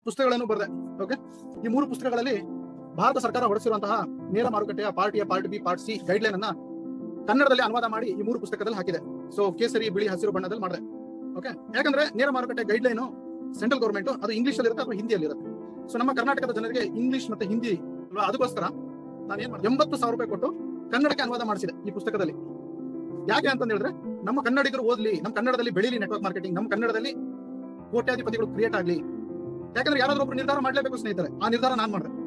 ಪುಸ್ತಕಗಳನ್ನು ಬರೆದೆ ಓಕೆ ಈ ಮೂರು ಪುಸ್ತಕಗಳಲ್ಲಿ ಭಾರತ ಸರ್ಕಾರ ಹೊರಡಿಸಿರುವಂತಹ ನೇರ ಮಾರುಕಟ್ಟೆಯ part A part B part C guideline ಅನ್ನ ಕನ್ನಡದಲ್ಲಿ ಅನುವಾದ ಮಾಡಿ ಈ ಮೂರು ಪುಸ್ತಕದಲ್ಲಿ ಹಾಕಿದೆ ಸೊ ಕೇಸರಿ ಬಿಳಿ ಹಸಿರು ಬಣ್ಣದಲ್ಲಿ ಮಾಡಿದೆ ಓಕೆ ಯಾಕಂದ್ರೆ ನೇರ ಮಾರುಕಟ್ಟೆ ಗೈಡ್ಲೈನ್ ಸೆಂಟ್ರಲ್ ಗೌರ್ಮೆಂಟ್ ಅದು ಇಂಗ್ಲಿಷ್ ಅಲ್ಲಿ ಇರುತ್ತೆ ಅಥವಾ ಹಿಂದಿಯಲ್ಲಿ ಇರುತ್ತೆ ಸೊ ನಮ್ಮ ಕರ್ನಾಟಕದ ಜನರಿಗೆ ಇಂಗ್ಲಿಷ್ ಮತ್ತೆ ಹಿಂದಿ ಅಲ್ವಾ ಅದಕ್ಕೋಸ್ಕರ ನಾನು ಏನ್ ಮಾಡಿದೆ ಎಂಬತ್ತು ಸಾವಿರ ರೂಪಾಯಿ ಕೊಟ್ಟು ಕನ್ನಡಕ್ಕೆ ಅನುವಾದ ಮಾಡಿಸಿದೆ ಈ ಪುಸ್ತಕದಲ್ಲಿ ಯಾಕೆ ಅಂತ ಹೇಳಿದ್ರೆ ನಮ್ಮ ಕನ್ನಡಿಗರು ಓದ್ಲಿ ನಮ್ಮ ಕನ್ನಡದಲ್ಲಿ ಬೆಳೀಲಿ ನೆಟ್ವರ್ಕ್ ಮಾರ್ಕೆಟಿಂಗ್ ನಮ್ಮ ಕನ್ನಡದಲ್ಲಿ ಕೋಟ್ಯಾಧಿಪತಿಗಳು ಕ್ರಿಯೇಟ್ ಆಗ್ಲಿ ಯಾಕಂದ್ರೆ ಯಾರಾದ್ರೂ ಒಬ್ರು ನಿರ್ಧಾರ ಮಾಡ್ಲೇಬೇಕು ಸ್ನೇಹಿತರೆ ಆ ನಿರ್ಧಾರ ನಾನ್ ಮಾಡಿದೆ